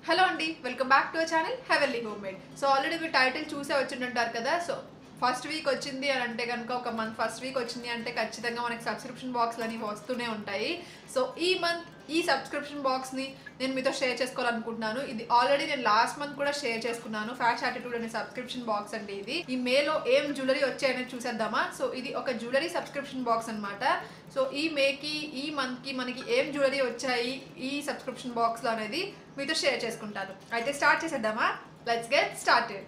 hello అండి welcome back to our channel heavenly home made so already మీరు title చూసే వచ్చింటుంటారు కదా సో ఫస్ట్ వీక్ వచ్చింది అని అంటే కనుక ఒక మంత్ ఫస్ట్ వీక్ వచ్చింది అంటే ఖచ్చితంగా మనకి సబ్స్క్రిప్షన్ బాక్స్లు అనేవి వస్తూనే ఉంటాయి సో ఈ మంత్ ఈ సబ్స్క్రిప్షన్ బాక్స్ని నేను మీతో షేర్ చేసుకోవాలనుకుంటున్నాను ఇది ఆల్రెడీ నేను లాస్ట్ మంత్ కూడా షేర్ చేసుకున్నాను ఫ్యాష్ యాటిట్యూడ్ అనే సబ్స్క్రిప్షన్ బాక్స్ అండి ఇది ఈ మేలో ఏం జ్యువెలరీ వచ్చాయనేది చూసేద్దామా సో ఇది ఒక జ్యువెలరీ సబ్స్క్రిప్షన్ బాక్స్ అన్నమాట సో ఈ మేకి ఈ మంత్కి మనకి ఏం జ్యువెలరీ వచ్చాయి ఈ సబ్స్క్రిప్షన్ బాక్స్లో అనేది మీతో షేర్ చేసుకుంటాను అయితే స్టార్ట్ చేసేద్దామా let's get started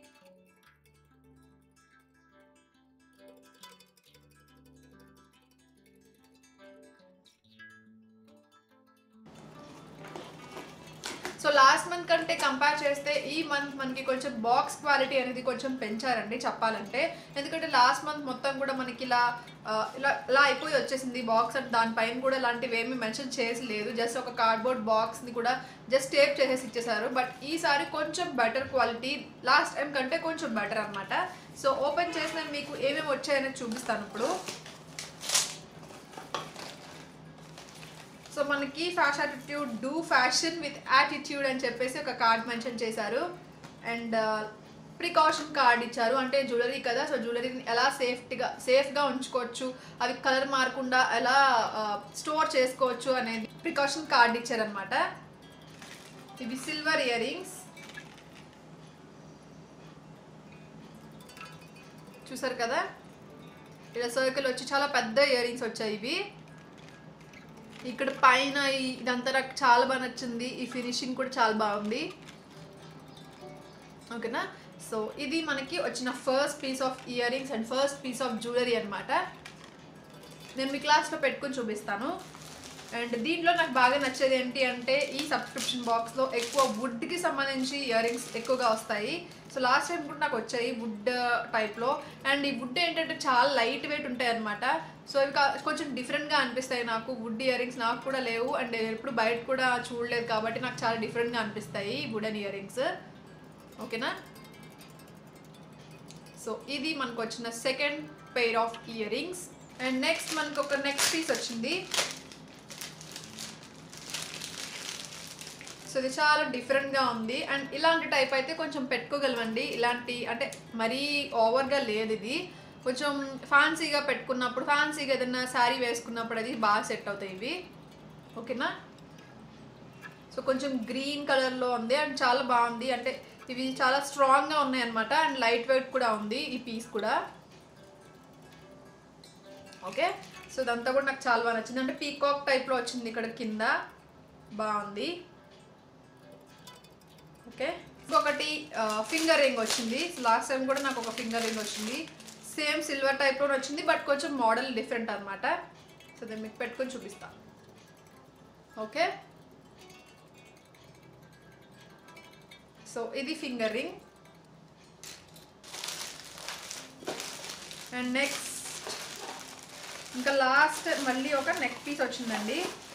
so last month కంటే కంపేర్ చేస్తే ఈ మంత్ మనకి కొంచెం బాక్స్ క్వాలిటీ అనేది కొంచెం పెంచారండి చెప్పాలంటే ఎందుకంటే లాస్ట్ మంత్ మొత్తం కూడా మనకి ఇలా ఆ, ఇలా ఇలా అయిపోయి వచ్చేసింది బాక్స్ అంటే దానిపైన కూడా ఇలాంటివి ఏమీ మెన్షన్ చేసి లేదు జస్ట్ ఒక కార్డ్బోర్డ్ బాక్స్ని కూడా జస్ట్ టేప్ చేసేసి ఇచ్చేసారు బట్ ఈసారి కొంచెం బెటర్ క్వాలిటీ లాస్ట్ టైం కంటే కొంచెం బెటర్ అనమాట సో ఓపెన్ చేసిన మీకు ఏమేమి వచ్చాయనేది చూపిస్తాను ఇప్పుడు సో మనకి fashion attitude do fashion with attitude అని చెప్పేసి ఒక కార్డ్ మెన్షన్ చేశారు అండ్ ప్రికాషన్ కార్డ్ ఇచ్చారు అంటే జ్యువెలరీ కదా సో జ్యువెలరీని ఎలా సేఫ్టీగా సేఫ్గా ఉంచుకోవచ్చు అవి కలర్ మారకుండా ఎలా స్టోర్ చేసుకోవచ్చు అనేది ప్రికాషన్ కార్డ్ ఇచ్చారనమాట ఇవి సిల్వర్ ఇయర్ రింగ్స్ చూసారు కదా ఇలా సర్కిల్ వచ్చి చాలా పెద్ద ఇయర్ రింగ్స్ వచ్చాయి ఇవి ఇక్కడ పైన ఈ- ఇదంతా నాకు చాలా బాగా నచ్చింది ఈ ఫినిషింగ్ కూడా చాలా బాగుంది ఓకేనా సో ఇది మనకి వచ్చిన first piece of earrings and first piece of jewellery అనమాట నేను మీ క్లాస్లో పెట్టుకొని చూపిస్తాను అండ్ దీంట్లో నాకు బాగా నచ్చేది ఏంటి అంటే ఈ సబ్స్క్రిప్షన్ బాక్స్లో ఎక్కువ వుడ్కి సంబంధించి ఇయర్ రింగ్స్ ఎక్కువగా వస్తాయి సో లాస్ట్ టైం కూడా నాకు వచ్చాయి వుడ్ టైప్లో అండ్ ఈ వుడ్ ఏంటంటే చాలా లైట్ వెయిట్ ఉంటాయి అనమాట సో ఇవి కా- కొంచెం డిఫరెంట్గా అనిపిస్తాయి నాకు వుడ్ ఇయర్ రింగ్స్ నాకు కూడా లేవు అండ్ ఎప్పుడు బయట కూడా చూడలేదు కాబట్టి నాకు చాలా డిఫరెంట్గా అనిపిస్తాయి ఈ వుడెన్ ఇయర్ రింగ్స్ ఓకేనా సో ఇది మనకు వచ్చిన second pair of earrings and next మనకు ఒక నెక్స్ట్ పీస్ వచ్చింది సో ఇది చాలా డిఫరెంట్గా ఉంది అండ్ ఇలాంటి టైప్ అయితే కొంచెం పెట్టుకోగలమండి ఇలాంటి అంటే మరీ ఓవర్గా లేదు ఇది కొంచెం ఫ్యాన్సీగా పెట్టుకున్నప్పుడు ఫ్యాన్సీగా ఏదైనా శారీ వేసుకున్నప్పుడు అది బాగా సెట్ అవుతాయి ఇవి ఓకేనా సో కొంచెం గ్రీన్ కలర్లో ఉంది అండ్ చాలా బాగుంది అంటే ఇవి చాలా స్ట్రాంగ్గా ఉన్నాయి అనమాట అండ్ లైట్ వెయిట్ కూడా ఉంది ఈ పీస్ కూడా ఓకే సో ఇదంతా కూడా నాకు చాలా బాగా నచ్చింది అంటే పీకాక్ టైప్లో వచ్చింది ఇక్కడ కింద బాగుంది ఓకే ఇంకొకటి ఫింగర్ రింగ్ వచ్చింది లాస్ట్ టైం కూడా నాకు ఒక ఫింగర్ రింగ్ వచ్చింది సేమ్ సిల్వర్ టైప్లో వచ్చింది బట్ కొంచెం మోడల్ డిఫరెంట్ అనమాట సో నేను మీకు పెట్టుకొని చూపిస్తా ఓకే సో ఇది ఫింగర్ రింగ్ అండ్ నెక్స్ట్ ఇంకా లాస్ట్ మళ్ళీ ఒక నెక్ పీస్ వచ్చిందండి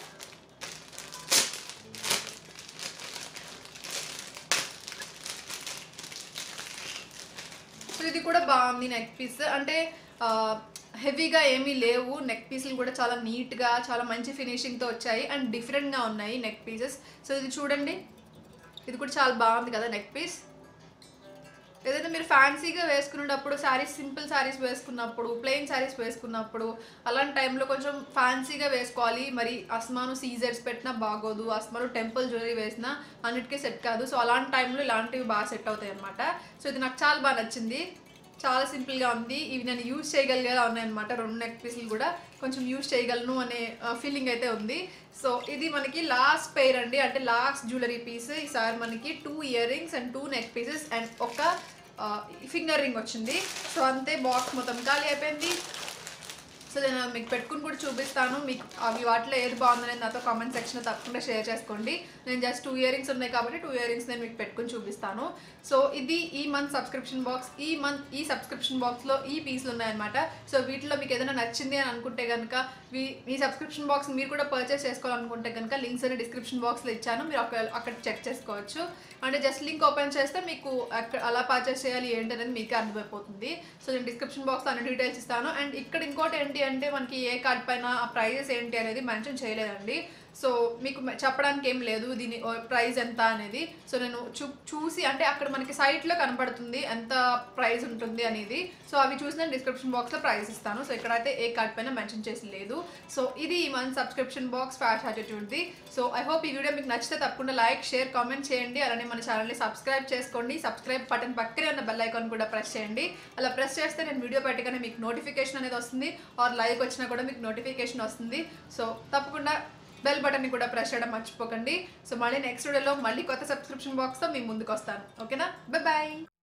సో ఇది కూడా బాగుంది నెక్ పీస్ అంటే హెవీగా ఏమీ లేవు నెక్ పీసులు కూడా చాలా నీట్గా చాలా మంచి ఫినిషింగ్తో వచ్చాయి అండ్ డిఫరెంట్గా ఉన్నాయి నెక్ పీసెస్ సో ఇది చూడండి ఇది కూడా చాలా బాగుంది కదా నెక్ పీస్ ఏదైతే మీరు ఫ్యాన్సీగా వేసుకునేటప్పుడు శారీస్ సింపుల్ శారీస్ వేసుకున్నప్పుడు ప్లెయిన్ శారీస్ వేసుకున్నప్పుడు అలాంటి టైంలో కొంచెం ఫ్యాన్సీగా వేసుకోవాలి మరి అస్మాను సీజర్స్ పెట్టినా బాగోదు అస్మాను టెంపుల్ జ్యువెలరీ వేసినా అన్నిటికీ సెట్ కాదు సో అలాంటి టైంలో ఇలాంటివి బాగా సెట్ అవుతాయి అనమాట సో ఇది నాకు చాలా బాగా నచ్చింది చాలా సింపుల్గా ఉంది ఇవి నేను యూజ్ చేయగలిగేలా ఉన్నాయన్నమాట రెండు నెక్ పీసులు కూడా కొంచెం యూజ్ చేయగలను అనే ఫీలింగ్ అయితే ఉంది సో ఇది మనకి లాస్ట్ పెయిర్ అండి అంటే లాస్ట్ జ్యువెలరీ పీస్ ఈసారి మనకి two earrings and two neck pieces and ఒక ఫింగర్ రింగ్ వచ్చింది సో అంతే బాక్స్ మొత్తం ఖాళీ అయిపోయింది సో నేను మీకు పెట్టుకుని కూడా చూపిస్తాను మీకు అవి వాటిలో ఏది బాగుందనేది నాతో కామెంట్ సెక్షన్లో తప్పకుండా షేర్ చేసుకోండి నేను జస్ట్ టూ ఇయర్ రింగ్స్ ఉన్నాయి కాబట్టి టూ ఇయర్ రింగ్స్ నేను మీకు పెట్టుకుని చూపిస్తాను సో ఇది ఈ మంత్ సబ్స్క్రిప్షన్ బాక్స్ ఈ మంత్ ఈ సబ్స్క్రిప్షన్ బాక్స్లో ఈ పీసులు ఉన్నాయన్నమాట సో వీటిలో మీకు ఏదైనా నచ్చింది అని అనుకుంటే కనుక ఈ సబ్స్క్రిప్షన్ బాక్స్ మీరు కూడా పర్చేస్ చేసుకోవాలనుకుంటే కనుక లింక్స్ అని డిస్క్రిప్షన్ బాక్స్లో ఇచ్చాను మీరు అక్కడ అక్కడ చెక్ చేసుకోవచ్చు అంటే జస్ట్ లింక్ ఓపెన్ చేస్తే మీకు అక్కడ అలా పర్చేస్ చేయాలి ఏంటి అనేది మీకే అర్థమైపోతుంది సో నేను డిస్క్రిప్షన్ బాక్స్లో అన్ని డీటెయిల్స్ ఇస్తాను అండ్ ఇక్కడ ఇంకోటి ఏంటి అంటే మనకి ఏ కార్డ్ పైన ఆ ప్రైజెస్ ఏంటి అనేది మెన్షన్ చేయలేదండి సో మీకు మ- చెప్పడానికి ఏం లేదు దీని ప్రైస్ ఎంత అనేది సో నేను చూ చూసి అంటే అక్కడ మనకి సైట్లో కనపడుతుంది ఎంత ప్రైస్ ఉంటుంది అనేది సో అవి చూసి నేను డిస్క్రిప్షన్ బాక్స్లో ప్రైస్ ఇస్తాను సో ఇక్కడైతే ఏ కార్డ్ పైన మెన్షన్ చేసి లేదు సో ఇది ఈ మంత్ సబ్స్క్రిప్షన్ బాక్స్ ఫ్యాష్ యాటిట్యూడ్ది సో ఐ హోప్ ఈ వీడియో మీకు నచ్చితే తప్పకుండా లైక్ షేర్ కామెంట్ చేయండి అలానే మన ఛానల్ని సబ్స్క్రైబ్ చేసుకోండి సబ్స్క్రైబ్ బటన్ పక్కనే ఉన్న బెల్ ఐకాన్ కూడా ప్రెస్ చేయండి అలా ప్రెస్ చేస్తే నేను వీడియో పెట్టగానే మీకు నోటిఫికేషన్ అనేది వస్తుంది ఆర్ లైక్ వచ్చినా కూడా మీకు నోటిఫికేషన్ వస్తుంది సో తప్పకుండా బెల్ బటన్ని కూడా ప్రెస్ చేయడం మర్చిపోకండి సో మళ్ళీ నెక్స్ట్ వీడియోలో మళ్ళీ కొత్త సబ్స్క్రిప్షన్ బాక్స్తో మీ ముందుకు వస్తాను ఓకేనా బాయ్